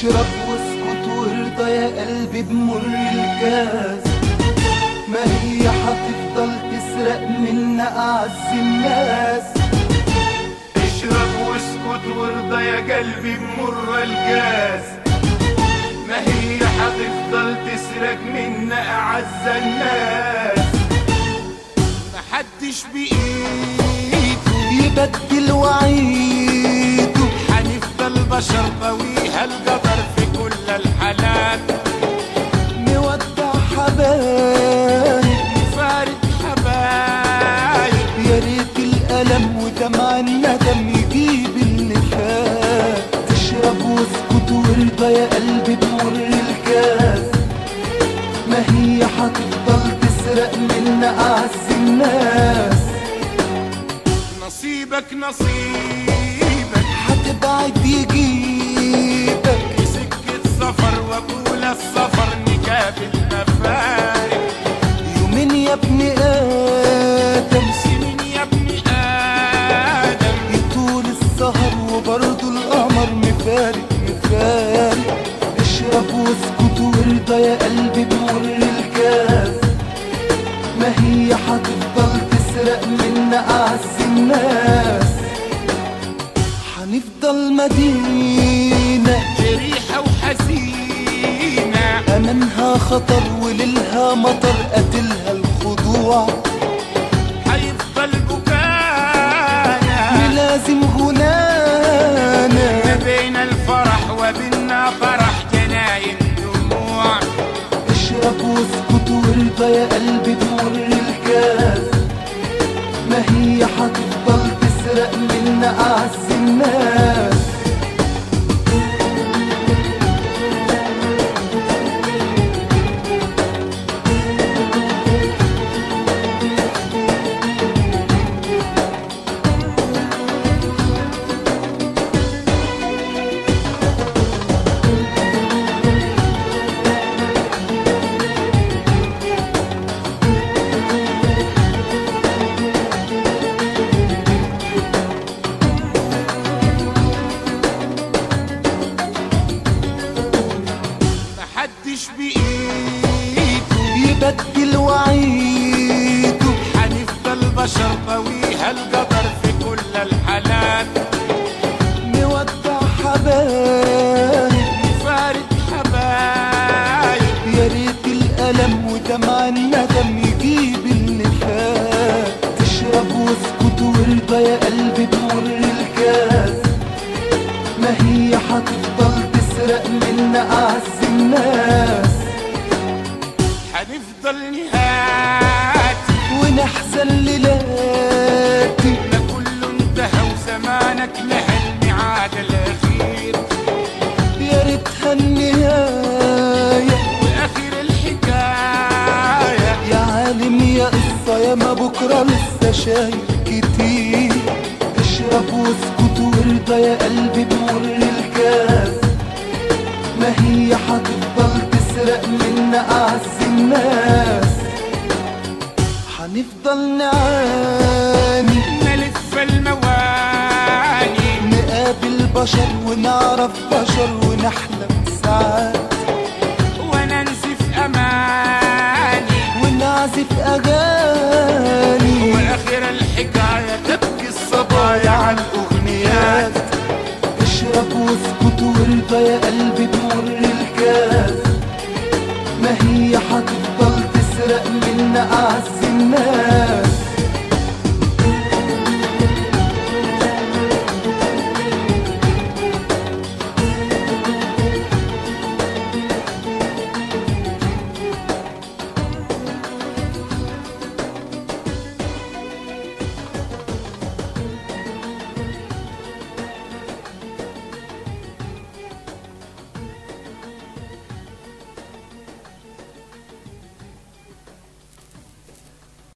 اشرب واسكت وارضى يا قلبي بمر الكاس ما هي هتفضل تسرق منا اعز الناس اشرب واسكت وارضى يا قلبي بمر الكاس ما هي هتفضل تسرق منا اعز الناس محدش بايده يبدل وعيده هنفضل بشر طويها القدر في كل الحالات نودع حبايب فارق حبايب يا ريت الألم ودمع الندم يجيب اللي فات اشرب واسكت وارضى يا قلبي بمر الكاس ما هي هتفضل تسرق منا أعز الناس نصيبك نصيبك هتبعد يجيبك في سكة سفر وطول السفر نقابل مفارق يومين يا ابن آدم سنين يا ابن آدم يطول السهر وبرضه القمر مفارق مفارق اشرب واسكت وارضى يا قلبي بمر الكاس ما هي هتفضل تسرق منا أعز الناس هنفضل مدينة جريحة وحزينة أمامها خطر وليلها مطر قتلها الخضوع حيفضل بكانا ملازم غنانا ما بين الفرح وبيننا فرح جناين دموع اشرب واسكت وارضى يا قلبي بمر الكاس ما هي هتفضل تسرق منا أعز الناس محدش بإيده يبدل وعيده حنفضل بشر طويها القدر في كل الحالات نودع حبايب فارق حبايب يا ريت الألم ودمع الندم يجيب اللي فات اشرب واسكت وارضى يا قلبي بمر الكاس ما هي هتفضل تسرق منا أعز الناس حنفضل نهاتي ونحزن ليلاتي ما كله انتهى وزمانك لها الميعاد الأخير يا ريتها النهاية وآخر الحكاية يا عالم يا قصة يا ما بكرة لسه شايف كتير اشرب واسكت وارضى يا قلبي بمر الكاس ما هي هتفضل تسرق منا أعز الناس هنفضل نعاني نلف المواني نقابل بشر ونعرف بشر ونحلم ساعات